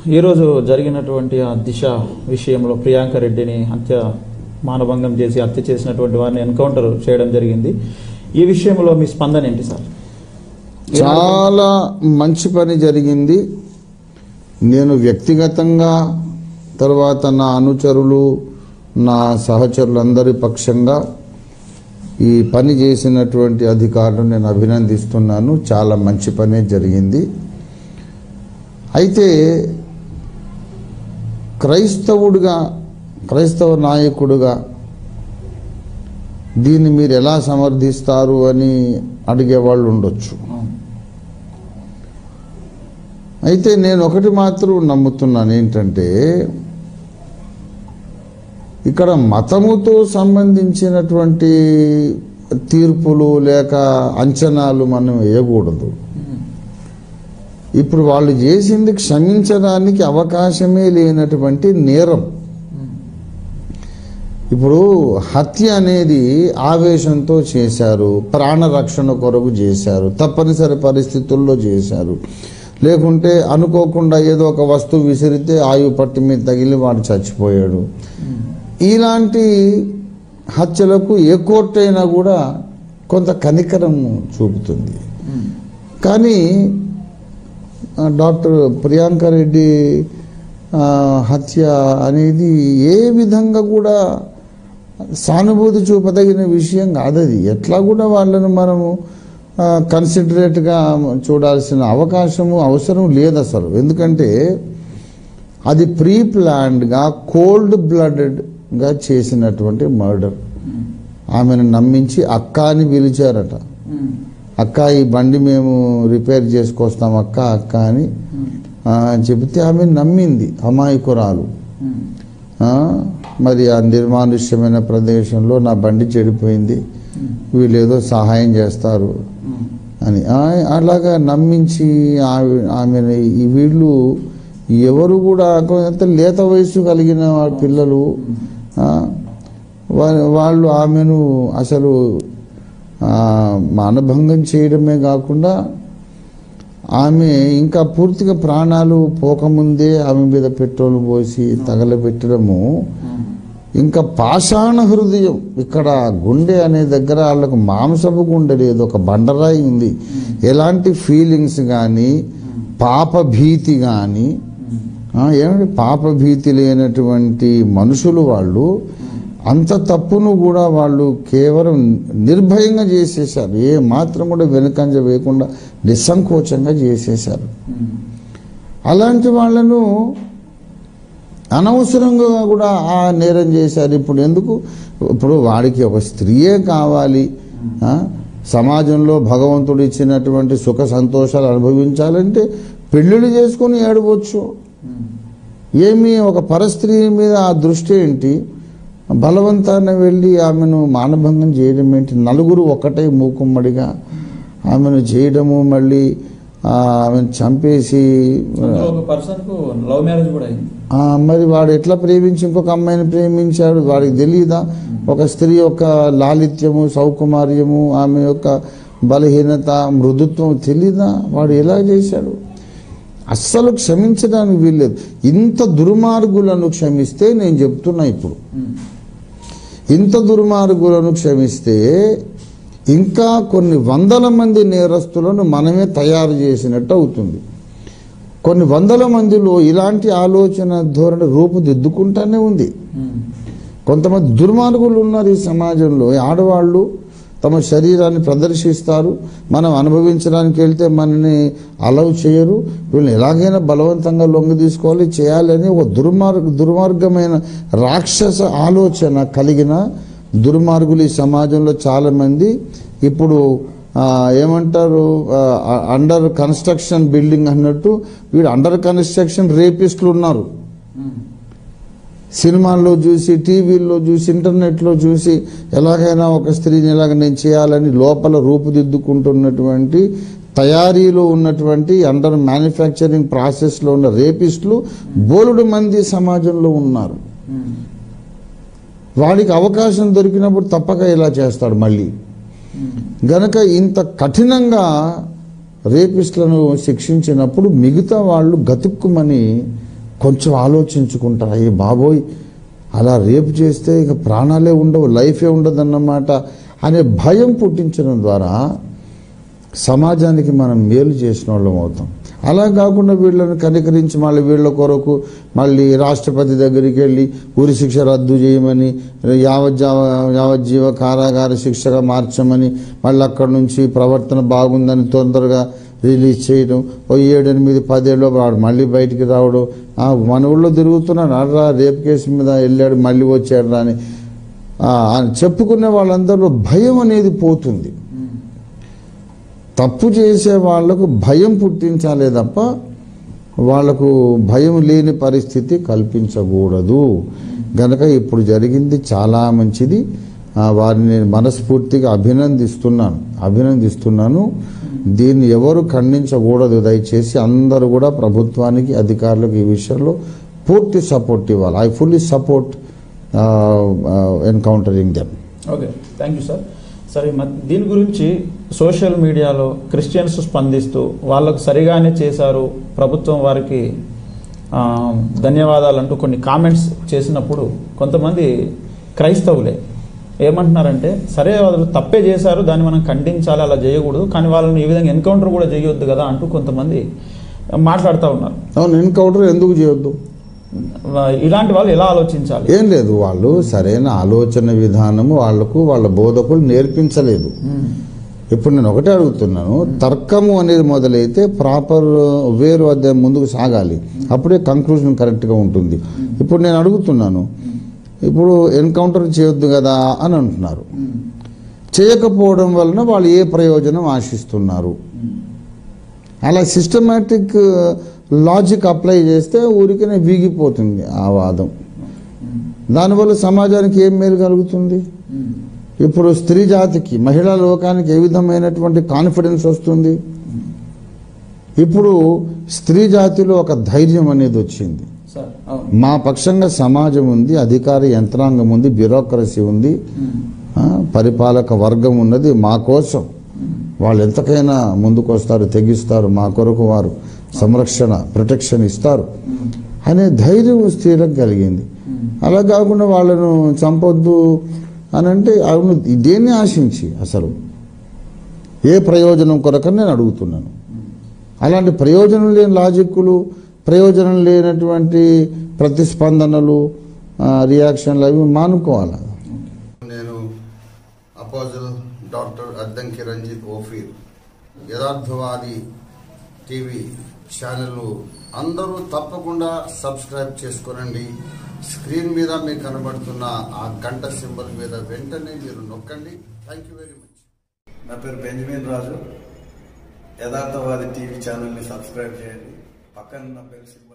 ఈరోజు జరిగినటువంటి ఆ దిశ విషయంలో ప్రియాంక రెడ్డిని హత్య మానభంగం చేసి హత్య చేసినటువంటి వారిని ఎన్కౌంటర్ చేయడం జరిగింది ఈ విషయంలో మీ స్పందన ఏంటి సార్ చాలా మంచి పని జరిగింది నేను వ్యక్తిగతంగా తర్వాత నా అనుచరులు నా సహచరులందరి పక్షంగా ఈ పని చేసినటువంటి అధికారులను నేను అభినందిస్తున్నాను చాలా మంచి పనే జరిగింది అయితే క్రైస్తవుడిగా క్రైస్తవ నాయకుడిగా దీన్ని మీరు ఎలా సమర్థిస్తారు అని అడిగేవాళ్ళు ఉండొచ్చు అయితే నేను ఒకటి మాత్రం నమ్ముతున్నాను ఏంటంటే ఇక్కడ మతముతో సంబంధించినటువంటి తీర్పులు లేక అంచనాలు మనం వేయకూడదు ఇప్పుడు వాళ్ళు చేసింది క్షమించడానికి అవకాశమే లేనటువంటి నేరం ఇప్పుడు హత్య అనేది ఆవేశంతో చేశారు ప్రాణరక్షణ కొరకు చేశారు తప్పనిసరి పరిస్థితుల్లో చేశారు లేకుంటే అనుకోకుండా ఏదో ఒక వస్తువు విసిరితే ఆయు పట్టి మీద తగిలి వాడు చచ్చిపోయాడు ఇలాంటి హత్యలకు ఏ కోర్టు అయినా కూడా కొంత కనికరం చూపుతుంది కానీ ఆ, డాక్టర్ ప్రియాంక రెడ్డి ఆ, హత్య అనేది ఏ విధంగా కూడా సానుభూతి చూపదగిన విషయం కాదు అది ఎట్లా కూడా వాళ్ళను మనము కన్సిడరేట్గా చూడాల్సిన అవకాశము అవసరం లేదు అసలు ఎందుకంటే అది ప్రీ ప్లాన్డ్గా కోల్డ్ బ్లడెడ్గా చేసినటువంటి మర్డర్ ఆమెను నమ్మించి అక్క అని పిలిచారట అక్క ఈ బండి మేము రిపేర్ చేసుకొస్తాం అక్క అక్క అని ఆ, చెబితే ఆమె నమ్మింది అమాయకురాలు ఆ, మరి ఆ నిర్మానుష్యమైన ప్రదేశంలో నా బండి చెడిపోయింది వీళ్ళు ఏదో సహాయం చేస్తారు అని ఆ- అలాగా నమ్మించి ఆమె- ఆమెను ఈ వీళ్ళు ఎవరు కూడా కొంత లేత వయసు కలిగిన వా- పిల్లలు ఆ, వా- వాళ్ళు ఆమెను అసలు ఆ, మానభంగం చేయడమే కాకుండా ఆమె ఇంకా పూర్తిగా ప్రాణాలు పోకముందే ఆమె మీద పెట్రోల్ పోసి తగలబెట్టడము ఇంకా పాషాణ హృదయం ఇక్కడ గుండె అనే దగ్గర వాళ్ళకు మాంసపు గుండె లేదు ఒక బండరాయి ఉంది ఎలాంటి ఫీలింగ్స్ కానీ పాప భీతి కానీ ఏమంటే పాప భీతి లేనటువంటి మనుషులు వాళ్ళు అంత తప్పును కూడా వాళ్ళు కేవలం నిర్భయంగా చేసేసారు ఏ మాత్రం కూడా వెనుకంజ వేయకుండా నిస్సంకోచంగా చేసేశారు అలాంటి వాళ్ళను అనవసరంగా కూడా ఆ నేరం చేశారు ఇప్పుడు ఎందుకు ఇప్పుడు వాడికి ఒక స్త్రీయే కావాలి ఆ? సమాజంలో భగవంతుడు ఇచ్చినటువంటి సుఖ సంతోషాలు అనుభవించాలంటే పెళ్ళిళ్ళు చేసుకొని ఏడవచ్చు ఏమి ఒక పరస్త్రీ మీద ఆ దృష్టి ఏంటి బలవంతాన వెళ్ళి ఆమెను మానభంగం చేయడం ఏంటి నలుగురు ఒక్కటే మూకుమ్మడిగా ఆమెను చేయడము మళ్ళీ ఆ, ఆమెను చంపేసి అందులో ఒక పర్సన్ కు లవ్ మ్యారేజ్ కూడా అయింది ఆ, మరి వాడు ఎట్లా ప్రేమించి ఇంకొక అమ్మాయిని ప్రేమించాడు వాడికి తెలియదా ఒక స్త్రీ యొక్క లాలిత్యము సౌకుమార్యము ఆమె యొక్క బలహీనత మృదుత్వం తెలీదా వాడు ఎలా చేశాడు అస్సలు క్షమించడానికి వీల్లేదు ఇంత దుర్మార్గులను క్షమిస్తే నేను చెప్తున్నా ఇప్పుడు ఇంత దుర్మార్గులను క్షమిస్తే ఇంకా కొన్ని వందల మంది నేరస్తులను మనమే తయారు చేసినట్టు అవుతుంది కొన్ని వందల మందిలో ఇలాంటి ఆలోచన ధోరణి రూపుదిద్దుకుంటానే ఉంది కొంతమంది దుర్మార్గులు ఉన్నారు ఈ సమాజంలో ఈ ఆడవాళ్ళు తమ శరీరాన్ని ప్రదర్శిస్తారు మనం అనుభవించడానికి వెళ్తే మనని అలవ్ చేయరు వీళ్ళని ఎలాగైనా బలవంతంగా లొంగ తీసుకోవాలి చేయాలని ఒక దుర్మార్గ దుర్మార్గమైన రాక్షస ఆలోచన కలిగిన దుర్మార్గులు ఈ సమాజంలో చాలామంది ఇప్పుడు ఆ, ఏమంటారు అండర్ కన్స్ట్రక్షన్ బిల్డింగ్ అన్నట్టు వీడు అండర్ కన్స్ట్రక్షన్ రేపిస్టులు ఉన్నారు సినిమాల్లో చూసి టీవీల్లో చూసి ఇంటర్నెట్లో చూసి ఎలాగైనా ఒక స్త్రీని ఎలాగ నేను చేయాలని లోపల రూపుదిద్దుకుంటున్నటువంటి తయారీలో ఉన్నటువంటి అండర్ మ్యానుఫ్యాక్చరింగ్ ప్రాసెస్లో ఉన్న రేపిస్టులు బోలుడు మంది సమాజంలో ఉన్నారు వాడికి అవకాశం దొరికినప్పుడు తప్పక ఇలా చేస్తాడు మళ్ళీ గనక ఇంత కఠినంగా రేపిస్టులను శిక్షించినప్పుడు మిగతా వాళ్ళు గతుక్కుమని కొంచెం ఆలోచించుకుంటారు అయ్యి బాబోయ్ అలా రేపు చేస్తే ఇక ప్రాణాలే ఉండవు లైఫే ఉండదన్నమాట అనే భయం పుట్టించడం ద్వారా సమాజానికి మనం మేలు చేసిన వాళ్ళం అవుతాం అలా కాకుండా వీళ్ళని కనికరించి మళ్ళీ వీళ్ళ కొరకు మళ్ళీ రాష్ట్రపతి దగ్గరికి వెళ్ళి ఉరి శిక్ష రద్దు చేయమని యావజ్జావ యావజ్జీవ కారాగార శిక్షగా మార్చమని మళ్ళీ అక్కడి నుంచి ప్రవర్తన బాగుందని తొందరగా రిలీజ్ చేయడం ఓ ఏడెనిమిది పదేళ్ళు వాడు మళ్ళీ బయటికి రావడం ఆ, మన ఊళ్ళో తిరుగుతున్నాడు అడ్రా రేపు కేసు మీద వెళ్ళాడు మళ్ళీ వచ్చాడు రా అని ఆ, అని చెప్పుకునే వాళ్ళందరిలో భయం అనేది పోతుంది తప్పు చేసే వాళ్లకు భయం పుట్టించాలే తప్ప వాళ్లకు భయం లేని పరిస్థితి కల్పించకూడదు గనక ఇప్పుడు జరిగింది చాలా మంచిది ఆ, వారిని నేను మనస్ఫూర్తిగా అభినందిస్తున్నాను అభినందిస్తున్నాను దీన్ని ఎవరు ఖండించకూడదు దయచేసి అందరూ కూడా ప్రభుత్వానికి అధికారులకు ఈ విషయంలో పూర్తి సపోర్ట్ ఇవ్వాలి I fully support encountering them okay thank you sir సరే మ- దీని గురించి సోషల్ మీడియాలో క్రిస్టియన్స్ స్పందిస్తూ వాళ్ళకు సరిగానే చేశారు ప్రభుత్వం వారికి ఆ, ధన్యవాదాలు అంటూ కొన్ని కామెంట్స్ చేసినప్పుడు కొంతమంది క్రైస్తవులే ఏమంటున్నారంటే సరే వాళ్ళు తప్పే చేశారు దాన్ని మనం ఖండించాలి అలా చేయకూడదు కానీ వాళ్ళని ఈ విధంగా ఎన్కౌంటర్ కూడా చేయొద్దు కదా అంటూ కొంతమంది మాట్లాడుతూ ఉన్నారు అవును ఎన్కౌంటర్ ఎందుకు చేయొద్దు ఇలాంటి వాళ్ళు ఎలా ఆలోచించాలి ఏం లేదు వాళ్ళు సరైన ఆలోచన విధానము వాళ్లకు వాళ్ళ బోధకులు నేర్పించలేదు ఇప్పుడు నేను ఒకటే అడుగుతున్నాను తర్కము అనేది మొదలైతే ప్రాపర్ వేరు అదే ముందుకు సాగాలి అప్పుడే కంక్లూజన్ కరెక్ట్గా ఉంటుంది ఇప్పుడు నేను అడుగుతున్నాను ఇప్పుడు ఎన్కౌంటర్ చేయొద్దు కదా అని అంటున్నారు చేయకపోవడం వలన వాళ్ళు ఏ ప్రయోజనం ఆశిస్తున్నారు అలా సిస్టమేటిక్ లాజిక్ అప్లై చేస్తే ఊరికనే వీగిపోతుంది ఆ వాదం దానివల్ల సమాజానికి ఏం మేలు కలుగుతుంది ఇప్పుడు స్త్రీ జాతికి మహిళా లోకానికి ఏ విధమైనటువంటి కాన్ఫిడెన్స్ వస్తుంది ఇప్పుడు స్త్రీ జాతిలో ఒక ధైర్యం అనేది వచ్చింది సార్ అవును మా పక్షంగా సమాజం ఉంది అధికార యంత్రాంగం ఉంది బ్యూరోక్రసీ ఉంది ఆ, పరిపాలక వర్గం ఉన్నది మా కోసం వాళ్ళు ఎంతకైనా ముందుకు వస్తారు తెగిస్తారు మా కొరకు వారు సంరక్షణ ప్రొటెక్షన్ ఇస్తారు అనే ధైర్యం స్త్రీలకు కలిగింది అలా కాకుండా వాళ్ళను చంపొద్దు అని అంటే అవును దేన్ని ఆశించి అసలు ఏ ప్రయోజనం కొరకని నేను అడుగుతున్నాను అలాంటి ప్రయోజనం లేని లాజిక్కులు ప్రయోజనం లేనటువంటి ప్రతిస్పందనలు ఆ, రియాక్షన్లు అవి మానుకోవాలి నేను అపోజల్ doctor Addanki Ranjith Ophir Yatharthavadi TV channel అందరూ తప్పకుండా సబ్స్క్రైబ్ చేసుకోనండి స్క్రీన్ మీద మీకు కనబడుతున్న ఆ గంట సింబల్ మీద వెంటనే మీరు నొక్కండి థ్యాంక్ యూ వెరీ మచ్ నా పేరు బెంజమిన్ రాజు యథార్థవాది టీవీ ఛానల్ని సబ్స్క్రైబ్ చేయండి పక్కన ఉన్న బెల్ సింబల్